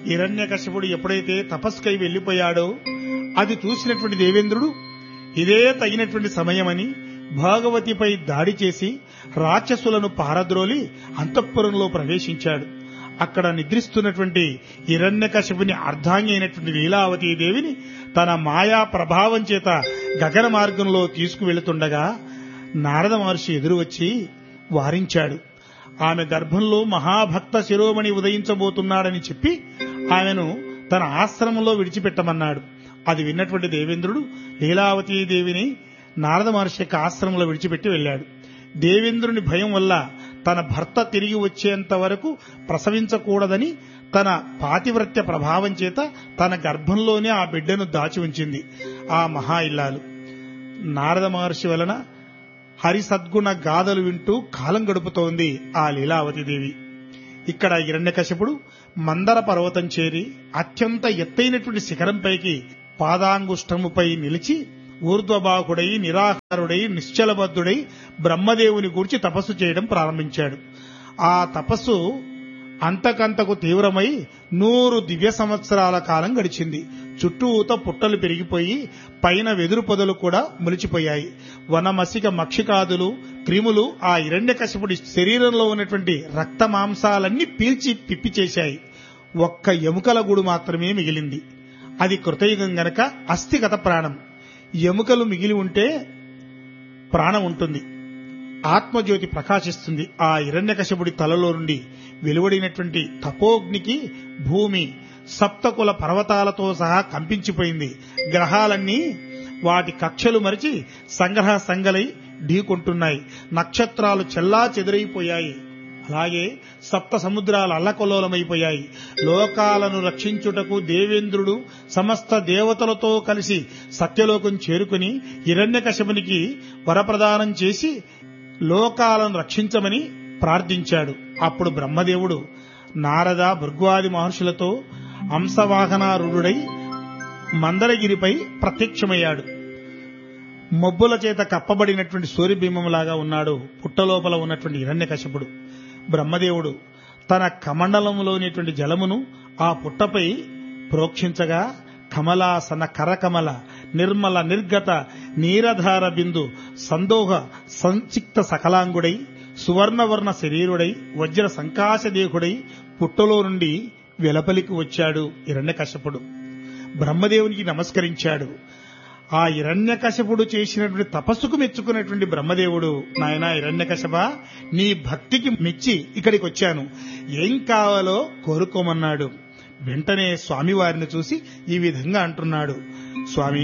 హిరణ్యకశిపుడు ఎప్పుడైతే తపస్సుకై వెళ్లిపోయాడో అది చూసినటువంటి దేవేంద్రుడు ఇదే తగినటువంటి సమయమని భాగవతిపై దాడి చేసి రాక్షసులను పారద్రోలి అంతఃపురంలో ప్రవేశించాడు అక్కడ నిద్రిస్తున్నటువంటి హిరణ్యకశిపుని అర్ధాంగి అయినటువంటి లీలావతీ దేవిని తన మాయా ప్రభావం చేత గగన మార్గంలో తీసుకువెళుతుండగా నారద మహర్షి ఎదురు వచ్చి వారించాడు ఆమె గర్భంలో మహాభక్త శిరోమణి ఉదయించబోతున్నాడని చెప్పి ఆమెను తన ఆశ్రమంలో విడిచిపెట్టమన్నాడు అది విన్నటువంటి దేవేంద్రుడు లీలావతీ దేవిని నారద మహర్షి యొక్క ఆశ్రమంలో విడిచిపెట్టి వెళ్ళాడు దేవేంద్రుని భయం వల్ల తన భర్త తిరిగి వచ్చేంత వరకు ప్రసవించకూడదని తన పాతివ్రత్య ప్రభావం చేత తన గర్భంలోనే ఆ బిడ్డను దాచి ఉంచింది ఆ మహా ఇల్లాలు నారద మహర్షి వలన హరి సద్గుణ గాథలు వింటూ కాలం గడుపుతోంది ఆ లీలావతిదేవి ఇక్కడ హిరణ్యకశిపుడు మందర పర్వతం చేరి అత్యంత ఎత్తైనటువంటి శిఖరంపైకి పాదాంగుష్టముపై నిలిచి ఊర్ధ్వబాహుడై నిరాహారుడై నిశ్చలబద్ధుడై బ్రహ్మదేవుని గూర్చి తపస్సు చేయడం ప్రారంభించాడు ఆ తపస్సు అంతకంతకు తీవ్రమై నూరు దివ్య సంవత్సరాల కాలం గడిచింది చుట్టూత పుట్టలు పెరిగిపోయి పైన వెదురు పొదలు కూడా ములిచిపోయాయి వనమసిక మక్షికాదులు క్రిములు ఆ హిరణ్యకశిపుడి శరీరంలో ఉన్నటువంటి రక్త మాంసాలన్నీ పీల్చి పిప్పి చేశాయి ఒక్క ఎముకల గూడు మాత్రమే మిగిలింది అది కృతయుగం గనక అస్థిగత ప్రాణం ఎముకలు మిగిలి ఉంటే ప్రాణం ఉంటుంది ఆత్మజ్యోతి ప్రకాశిస్తుంది ఆ హిరణ్యకశపుడి తలలో నుండి వెలువడినటువంటి తపోగ్నికి భూమి సప్తకుల పర్వతాలతో సహా కంపించిపోయింది గ్రహాలన్నీ వాటి కక్షలు మరిచి సంగ్రహ సంగలై ఢీకొంటున్నాయి నక్షత్రాలు చెల్లా చెదిరైపోయాయి అలాగే సప్త సముద్రాలు అల్లకల్లోలమైపోయాయి లోకాలను రక్షించుటకు దేవేంద్రుడు సమస్త దేవతలతో కలిసి సత్యలోకం చేరుకుని హిరణ్యకశపునికి వరప్రదానం చేసి లోకాలను రక్షించమని ప్రార్థించాడు అప్పుడు బ్రహ్మదేవుడు నారద భృగ్వాది మహర్షులతో అంశవాహనారుడై మందరగిరిపై ప్రత్యక్షమయ్యాడు మబ్బుల చేత కప్పబడినటువంటి సూర్యబింబంలాగా ఉన్నాడు పుట్టలోపల ఉన్నటువంటి హిరణ్యకశపుడు బ్రహ్మదేవుడు తన కమండలంలోనేటువంటి జలమును ఆ పుట్టపై ప్రోక్షించగా కమలాసన కరకమల నిర్మల నిర్గత నీరధార బిందు సందోహ సంచిక్త సకలాంగుడై సువర్ణవర్ణ శరీరుడై వజ్ర సంకాశదేహుడై పుట్టలో నుండి వెలపలికి వచ్చాడు హిరణ్యకశపుడు బ్రహ్మదేవునికి నమస్కరించాడు ఆ హిరణ్యకశపుడు చేసినటువంటి తపస్సుకు మెచ్చుకున్నటువంటి బ్రహ్మదేవుడు నాయనా హిరణ్యకశప నీ భక్తికి మెచ్చి ఇక్కడికి వచ్చాను ఏం కావాలో కోరుకోమన్నాడు వెంటనే స్వామివారిని చూసి ఈ విధంగా అంటున్నాడు స్వామి